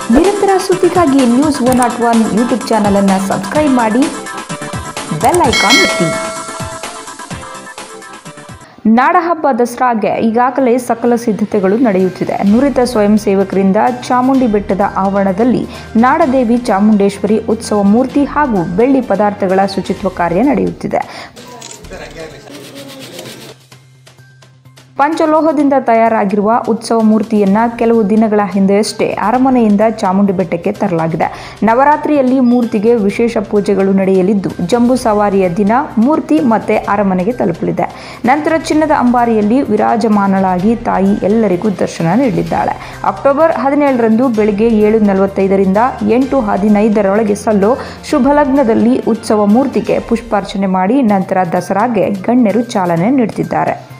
ನಿರಂತರ ಸುದ್ದಿಗಾಗಿ news one nought one YouTube ಚಾನಲನ್ನು ಸಬ್ಸ್ಕ್ರೈಬ್ ಮಾಡಿ ಬೆಲ್ ಐಕಾನ್ ಒತ್ತಿ ನಾಡಹಬ್ಬ ದಸರಾಗೆ ಈಗಾಗಲೇ ಸಕಲ ಸಿದ್ಧತೆಗಳು ನಡೆಯುತ್ತಿದೆ ನುರಿತ ಸ್ವಯಂ ಸೇವಕರಿಂದ ಚಾಮುಂಡಿ ಬೆಟ್ಟದ ಆವರಣದಲ್ಲಿ ನಾಡದೇವಿ ಚಾಮುಂಡೇಶ್ವರಿ ಉತ್ಸವ ಮೂರ್ತಿ ಹಾಗೂ ಬೆಳ್ಳಿ ಪದಾರ್ಥಗಳ ಶುಚಿತ್ವ ಕಾರ್ಯ ನಡೆಯುತ್ತಿದೆ ಪಂಚಲೋಹದಿಂದ ತಯಾರಾಗಿರುವ ಉತ್ಸವ ಮೂರ್ತಿಯನ್ನ ಕೆಲವು ದಿನಗಳ ಹಿಂದೆಯಷ್ಟೇ ಅರಮನೆಯಿಂದ ಚಾಮುಂಡಿ ಬೆಟ್ಟಕ್ಕೆ ತರಲಾಗಿದೆ ನವರಾತ್ರಿಯಲ್ಲಿ ಮೂರ್ತಿಗೆ ವಿಶೇಷ ಪೂಜೆಗಳು ನಡೆಯಲಿದ್ದು ಜಂಬೂ ಸವಾರಿಯ ದಿನ ಮೂರ್ತಿ ಮತ್ತೆ ಅರಮನೆಗೆ ತಲುಪಲಿದೆ ನಂತರ ಚಿನ್ನದ ಅಂಬಾರಿಯಲ್ಲಿ ವಿರಾಜಮಾನಳಾಗಿ ತಾಯಿ ಎಲ್ಲರಿಗೂ ದರ್ಶನ ನೀಡಲಿದ್ದಾಳೆ ಅಕ್ಟೋಬರ್ ಹದಿನೇಳರಂದು ಬೆಳಿಗ್ಗೆ ಏಳು ನಲವತ್ತೈದರಿಂದ ಎಂಟು ಹದಿನೈದರೊಳಗೆ ಸಲ್ಲೋ ಶುಭ ಲಗ್ನದಲ್ಲಿ ಉತ್ಸವ ಮೂರ್ತಿಗೆ ಪುಷ್ಪಾರ್ಚನೆ ಮಾಡಿ ನಂತರ ದಸರಾಗೆ ಗಣ್ಯರು ಚಾಲನೆ ನೀಡುತ್ತಿದ್ದಾರೆ